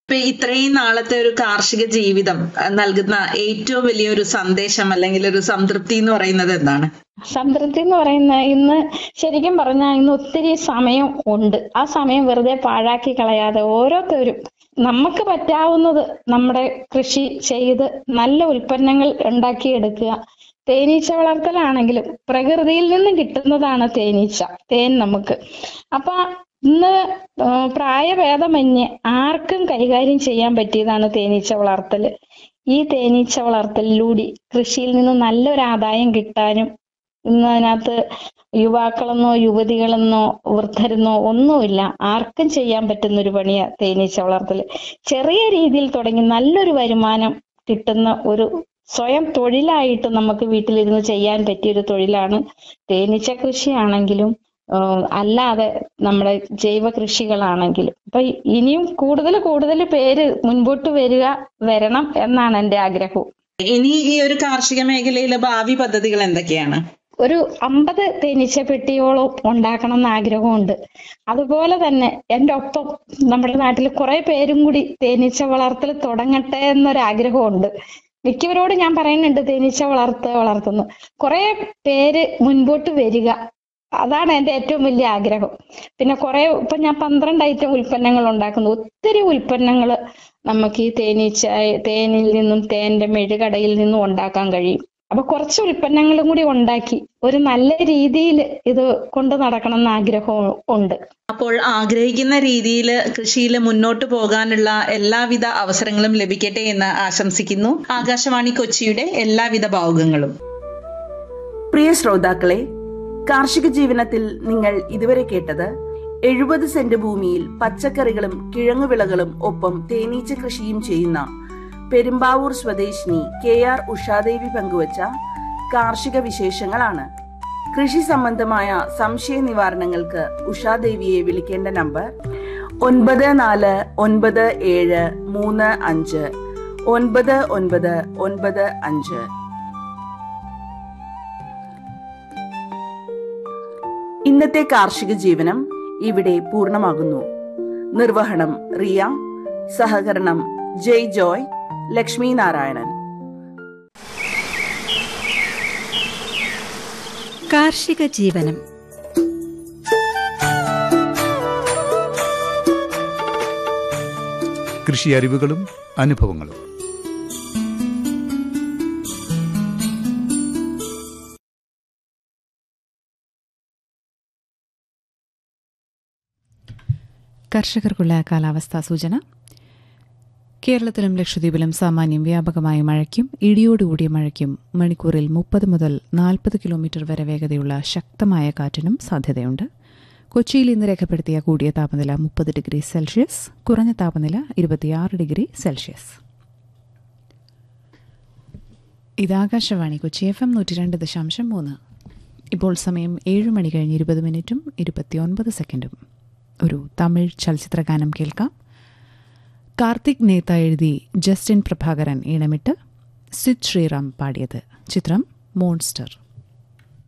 ഇപ്പൊ ഇത്രയും നാളത്തെ ഒരു കാർഷിക ജീവിതം അഹ് നൽകുന്ന ഏറ്റവും വലിയൊരു സന്ദേശം അല്ലെങ്കിൽ ഒരു സംതൃപ്തി എന്ന് പറയുന്നത് എന്താണ് സംതൃപ്തി എന്ന് പറയുന്ന ഇന്ന് ശരിക്കും പറഞ്ഞാൽ ഇന്ന് ഒത്തിരി സമയം ഉണ്ട് ആ സമയം വെറുതെ പാഴാക്കി കളയാതെ ഓരോരുത്തരും നമുക്ക് പറ്റാവുന്നത് നമ്മുടെ കൃഷി ചെയ്ത് നല്ല ഉൽപ്പന്നങ്ങൾ ഉണ്ടാക്കിയെടുക്കുക തേനീച്ച വളർത്തലാണെങ്കിലും പ്രകൃതിയിൽ നിന്ന് കിട്ടുന്നതാണ് തേനീച്ച തേൻ നമുക്ക് അപ്പൊ ഇന്ന് ആ, പ്രായഭേദമന്യേ ആർക്കും കൈകാര്യം ചെയ്യാൻ പറ്റിയതാണ് തേനീച്ച വളർത്തൽ ഈ തേനീച്ച വളർത്തലിലൂടെ കൃഷിയിൽ നിന്ന് നല്ലൊരു ആദായം കിട്ടാനും ഇന്ന് അതിനകത്ത് യുവാക്കളെന്നോ യുവതികളെന്നോ വൃദ്ധരെന്നോ ഒന്നുമില്ല ആർക്കും ചെയ്യാൻ പറ്റുന്ന ഒരു പണിയാ തേനീച്ച വളർത്തൽ ചെറിയ രീതിയിൽ തുടങ്ങി നല്ലൊരു വരുമാനം കിട്ടുന്ന ഒരു സ്വയം തൊഴിലായിട്ട് നമുക്ക് വീട്ടിലിരുന്ന് ചെയ്യാൻ പറ്റിയ ഒരു തൊഴിലാണ് തേനീച്ച കൃഷിയാണെങ്കിലും ആഹ് അല്ലാതെ നമ്മുടെ ജൈവ കൃഷികളാണെങ്കിലും അപ്പൊ ഇനിയും കൂടുതൽ കൂടുതൽ പേര് മുൻപോട്ട് വരിക വരണം എന്നാണ് എന്റെ ആഗ്രഹവും ഇനി ഈ ഒരു കാർഷിക മേഖലയിലെ ഭാവി പദ്ധതികൾ എന്തൊക്കെയാണ് ഒരു അമ്പത് തേനീച്ച പെട്ടിയോളം ഉണ്ടാക്കണം എന്ന് ആഗ്രഹമുണ്ട് അതുപോലെ തന്നെ എൻ്റെ ഒപ്പം നമ്മുടെ നാട്ടിൽ കുറെ പേരും കൂടി തേനീച്ച വളർത്തൽ തുടങ്ങട്ടെ എന്നൊരു ആഗ്രഹമുണ്ട് മിക്കവരോട് ഞാൻ പറയുന്നുണ്ട് തേനീച്ച വളർത്ത വളർത്തുന്നു കുറെ പേര് മുൻപോട്ട് വരിക അതാണ് എൻ്റെ ഏറ്റവും വലിയ ആഗ്രഹം പിന്നെ കുറെ ഇപ്പൊ ഞാൻ പന്ത്രണ്ട് ഐറ്റം ഉൽപ്പന്നങ്ങൾ ഉണ്ടാക്കുന്നു ഒത്തിരി ഉൽപ്പന്നങ്ങൾ നമുക്ക് ഈ തേനീച്ച തേനിൽ നിന്നും തേന്റെ മെഴുകടയിൽ നിന്നും ഉണ്ടാക്കാൻ കഴിയും അപ്പൊ കുറച്ച് ഉൽപ്പന്നങ്ങളും കൂടി ഉണ്ടാക്കി ഒരു നല്ല രീതിയിൽ ഇത് കൊണ്ട് നടക്കണം എന്ന് ആഗ്രഹവും ഉണ്ട് അപ്പോൾ ആഗ്രഹിക്കുന്ന രീതിയിൽ കൃഷിയിൽ മുന്നോട്ട് പോകാനുള്ള എല്ലാവിധ അവസരങ്ങളും ലഭിക്കട്ടെ എന്ന് ആശംസിക്കുന്നു ആകാശവാണി കൊച്ചിയുടെ എല്ലാവിധ ഭാവുകങ്ങളും പ്രിയ ശ്രോതാക്കളെ കാർഷിക ജീവനത്തിൽ നിങ്ങൾ ഇതുവരെ കേട്ടത് എഴുപത് സെന്റ് ഭൂമിയിൽ പച്ചക്കറികളും കിഴങ്ങുവിളകളും ഒപ്പം തേനീച്ച കൃഷിയും ചെയ്യുന്ന പെരുമ്പാവൂർ സ്വദേശിനി കെ ആർ ഉഷാദേവി പങ്കുവച്ച കാർഷിക വിശേഷങ്ങളാണ് കൃഷി സംബന്ധമായ സംശയ നിവാരണങ്ങൾക്ക് ഉഷാദേവിയെ വിളിക്കേണ്ട നമ്പർ ഒൻപത് നാല് ഒൻപത് ഏഴ് മൂന്ന് അഞ്ച് ഒൻപത് ഒൻപത് ഒൻപത് അഞ്ച് ഇന്നത്തെ കാർഷിക ജീവനം ഇവിടെ പൂർണ്ണമാകുന്നു നിർവഹണം റിയ സഹകരണം ജയ് ജോയ് ലക്ഷ്മി നാരായണൻ കാർഷിക ജീവനം കൃഷി അറിവുകളും അനുഭവങ്ങളും കർഷകർക്കുള്ള കാലാവസ്ഥാ സൂചന കേരളത്തിലും ലക്ഷദ്വീപിലും സാമാന്യം വ്യാപകമായ മഴയ്ക്കും ഇടിയോടുകൂടിയ മഴയ്ക്കും മണിക്കൂറിൽ മുപ്പത് മുതൽ നാൽപ്പത് കിലോമീറ്റർ വരെ വേഗതയുള്ള ശക്തമായ കാറ്റിനും സാധ്യതയുണ്ട് കൊച്ചിയിൽ ഇന്ന് രേഖപ്പെടുത്തിയ കൂടിയ താപനില മുപ്പത് ഡിഗ്രി സെൽഷ്യസ് കുറഞ്ഞ താപനില ഇരുപത്തിയാറ് ഡിഗ്രി സെൽഷ്യസ് ഇത് ആകാശവാണി കൊച്ചി എഫ് എം നൂറ്റി രണ്ട് ദശാംശം മൂന്ന് ഇപ്പോൾ സമയം ഏഴ് മണി കഴിഞ്ഞ് ഇരുപത് മിനിറ്റും ഇരുപത്തിയൊൻപത് സെക്കൻഡും ഒരു തമിഴ് ചലച്ചിത്രഗാനം കേൾക്കാം കാർത്തിക് നേത്ത എഴുതി ജസ്റ്റിൻ പ്രഭാകരൻ ഈണമിട്ട് സിദ് ശ്രീറാം പാടിയത് ചിത്രം മോൺസ്റ്റർ